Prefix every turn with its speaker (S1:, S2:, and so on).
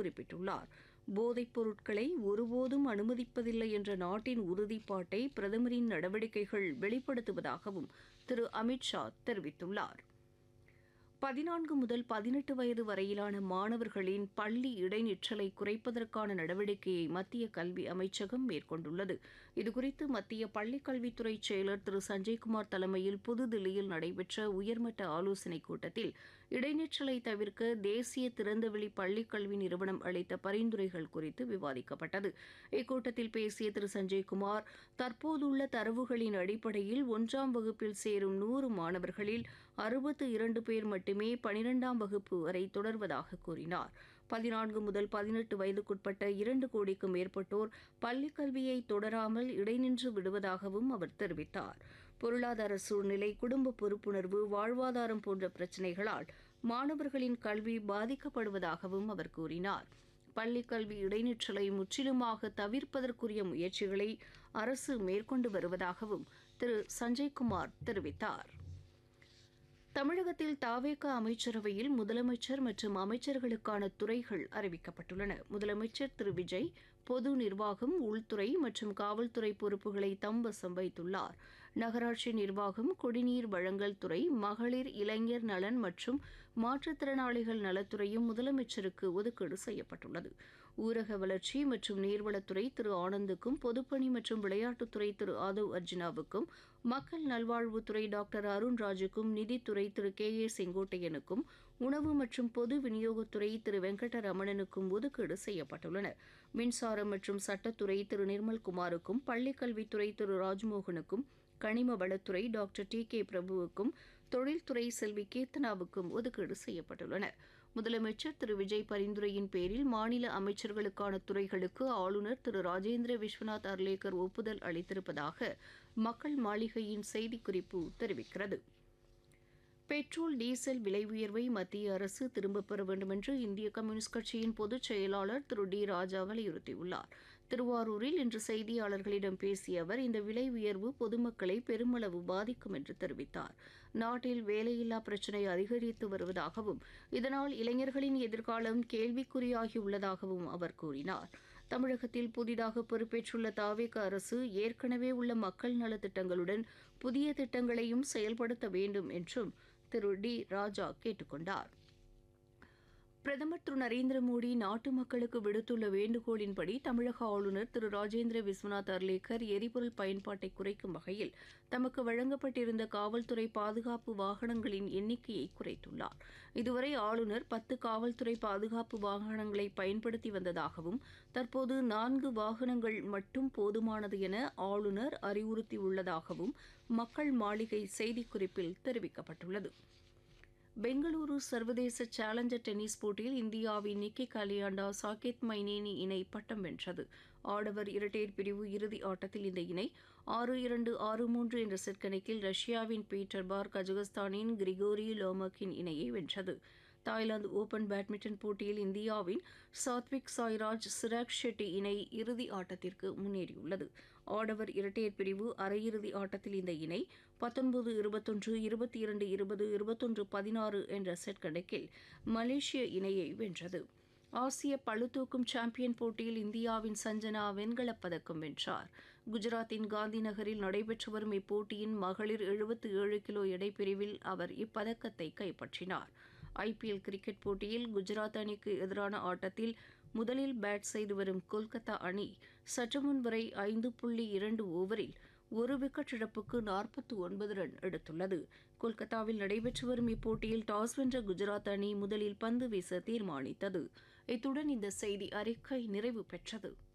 S1: குறிப்பிட்டுள்ளார் போதைப் பொருட்களை ஒருபோதும் அனுமதிப்பதில்லை என்ற நாட்டின் உறுதிப்பாட்டை பிரதமரின் நடவடிக்கைகள் வெளிப்படுத்துவதாகவும் திரு அமித்ஷா தெரிவித்துள்ளார் பதினான்கு முதல் பதினெட்டு வயது வரையிலான மாணவர்களின் பள்ளி இடைநிற்றலை குறைப்பதற்கான நடவடிக்கையை மத்திய கல்வி அமைச்சகம் மேற்கொண்டுள்ளது இதுகுறித்து மத்திய பள்ளிக் கல்வித்துறை செயலர் திரு சஞ்சய்குமார் தலைமையில் புதுதில்லியில் நடைபெற்ற உயர்மட்ட ஆலோசனைக் கூட்டத்தில் இடைநிற்றலை தவிர்க்க தேசிய திறந்தவெளி பள்ளிக் கல்வி நிறுவனம் அளித்த பரிந்துரைகள் குறித்து விவாதிக்கப்பட்டது இக்கூட்டத்தில் பேசிய திரு சஞ்சய்குமார் தற்போதுள்ள தரவுகளின் அடிப்படையில் ஒன்றாம் வகுப்பில் சேரும் நூறு மாணவர்களில் அறுபத்து இரண்டு பேர் மட்டுமே பனிரெண்டாம் வகுப்பு வரை தொடர்வதாக கூறினார் பதினான்கு முதல் பதினெட்டு வயதுக்குட்பட்ட இரண்டு கோடிக்கும் மேற்பட்டோர் பள்ளிக் கல்வியை தொடராமல் இடைநின்று விடுவதாகவும் அவர் தெரிவித்தார் பொருளாதார சூழ்நிலை குடும்ப பொறுப்புணர்வு வாழ்வாதாரம் போன்ற பிரச்சினைகளால் மாணவர்களின் கல்வி பாதிக்கப்படுவதாகவும் அவர் கூறினார் பள்ளிக் கல்வி இடைநிற்றலை முற்றிலுமாக தவிர்ப்பதற்குரிய முயற்சிகளை அரசு மேற்கொண்டு வருவதாகவும் திரு சஞ்சய்குமார் தெரிவித்தார் தமிழகத்தில் தாவேக அமைச்சரவையில் முதலமைச்சர் மற்றும் அமைச்சர்களுக்கான துறைகள் அறிவிக்கப்பட்டுள்ளன முதலமைச்சர் திரு விஜய் பொது நிர்வாகம் உள்துறை மற்றும் காவல்துறை பொறுப்புகளை தம்வசம் வைத்துள்ளார் நகராட்சி நிர்வாகம் குடிநீர் வழங்கல் துறை மகளிர் இளைஞர் நலன் மற்றும் மாற்றுத்திறனாளிகள் நலத்துறையும் முதலமைச்சருக்கு ஒதுக்கீடு செய்யப்பட்டுள்ளது ஊரக வளர்ச்சி மற்றும் நீர்வளத்துறை திரு ஆனந்துக்கும் பொதுப்பணி மற்றும் விளையாட்டுத்துறை திரு ஆதவ் அர்ஜுனாவுக்கும் மக்கள் நல்வாழ்வுத்துறை டாக்டர் அருண்ராஜுக்கும் நிதித்துறை திரு கே ஏ செங்கோட்டையனுக்கும் உணவு மற்றும் பொது விநியோகத்துறை திரு வெங்கடரமணனுக்கும் ஒதுக்கீடு செய்யப்பட்டுள்ளன மின்சாரம் மற்றும் சட்டத்துறை திரு நிர்மல்குமாருக்கும் பள்ளிக்கல்வித்துறை திரு ராஜ்மோகனுக்கும் கனிம வளத்துறை டாக்டர் டி கே பிரபுவுக்கும் தொழில்துறை செல்வி கீர்த்தனாவுக்கும் ஒதுக்கீடு செய்யப்பட்டுள்ளன முதலமைச்சர் திரு விஜய் பரிந்துரையின் பேரில் மாநில அமைச்சர்களுக்கான துறைகளுக்கு ஆளுநர் திரு ராஜேந்திர விஸ்வநாத் அர்லேக்கர் ஒப்புதல் அளித்திருப்பதாக மக்கள் மாளிகையின் செய்திக்குறிப்பு தெரிவிக்கிறது பெட்ரோல் டீசல் விலை உயர்வை மத்திய அரசு திரும்பப் பெற வேண்டும் என்று இந்திய கம்யூனிஸ்ட் கட்சியின் பொதுச் செயலாளர் திரு டி ராஜா வலியுறுத்தியுள்ளார் திருவாரூரில் இன்று செய்தியாளர்களிடம் பேசிய அவர் இந்த விலை உயர்வு பொதுமக்களை பெருமளவு பாதிக்கும் என்று தெரிவித்தார் நாட்டில் வேலையில்லா பிரச்சினை அதிகரித்து வருவதாகவும் இதனால் இளைஞர்களின் எதிர்காலம் கேள்விக்குறியாகியுள்ளதாகவும் அவர் கூறினார் தமிழகத்தில் புதிதாக பொறுப்பேற்றுள்ள தாவேக அரசு ஏற்கனவே உள்ள மக்கள் நலத்திட்டங்களுடன் புதிய திட்டங்களையும் செயல்படுத்த வேண்டும் என்றும் திரு டி ராஜா கேட்டுக்கொண்டார் பிரதமர் திரு நரேந்திர மோடி நாட்டு மக்களுக்கு விடுத்துள்ள வேண்டுகோளின்படி தமிழக ஆளுநர் திரு ராஜேந்திர விஸ்வநாத் அர்லேக்கர் எரிபொருள் பயன்பாட்டை குறைக்கும் வகையில் தமக்கு வழங்கப்பட்டிருந்த காவல்துறை பாதுகாப்பு வாகனங்களின் எண்ணிக்கையை குறைத்துள்ளார் இதுவரை ஆளுநர் பத்து காவல்துறை பாதுகாப்பு வாகனங்களை பயன்படுத்தி வந்ததாகவும் தற்போது நான்கு வாகனங்கள் மட்டும் போதுமானது என ஆளுநர் அறிவுறுத்தியுள்ளதாகவும் மக்கள் மாளிகை செய்திக்குறிப்பில் தெரிவிக்கப்பட்டுள்ளது பெங்களூரு சர்வதேச சேலஞ்சர் டென்னிஸ் போட்டியில் இந்தியாவின் நிக்கி கலியாண்டா சாகேத் மைனேனி இணை பட்டம் வென்றது ஆடவர் இரட்டையர் பிரிவு இறுதி ஆட்டத்தில் இந்த இணை ஆறு இரண்டு ஆறு மூன்று என்ற செட் கணக்கில் ரஷ்யாவின் பீட்டர் பார் கஜகஸ்தானின் கிரிகோரி லோமக்கின் இணையை வென்றது தாய்லாந்து ஓபன் பேட்மிண்டன் போட்டியில் இந்தியாவின் சாத்விக் சாய்ராஜ் சிராக் ஷெட்டி இணை இறுதி ஆட்டத்திற்கு முன்னேறியுள்ளது ஆடவர் இரட்டையர் பிரிவு அரையிறுதி ஆட்டத்தில் இந்த இணை பத்தொன்பது இருபத்தொன்று இருபத்தி இரண்டு இருபது இருபத்தொன்று பதினாறு என்ற செட் கணக்கில் மலேசிய இணையை வென்றது ஆசிய பளுதூக்கும் சாம்பியன் போட்டியில் இந்தியாவின் சஞ்சனா வெண்கலப் பதக்கம் வென்றார் குஜராத்தின் காந்தி நகரில் நடைபெற்று வரும் இப்போட்டியின் மகளிர் எழுபத்து ஏழு கிலோ எடைப்பிரிவில் அவர் இப்பதக்கத்தை கைப்பற்றினார் ஐபிஎல் கிரிக்கெட் போட்டியில் குஜராத் அணிக்கு எதிரான ஆட்டத்தில் முதலில் பேட் செய்து வரும் கொல்கத்தா அணி சற்று முன் வரை ஐந்து புள்ளி இரண்டு ஓவரில் ஒரு விக்கெட் இழப்புக்கு நாற்பத்தி ஒன்பது ரன் எடுத்துள்ளது கொல்கத்தாவில் நடைபெற்று வரும் இப்போட்டியில் டாஸ் வென்ற குஜராத் அணி முதலில் பந்து வீச தீர்மானித்தது இத்துடன் இந்த செய்தி அறிக்கை நிறைவு பெற்றது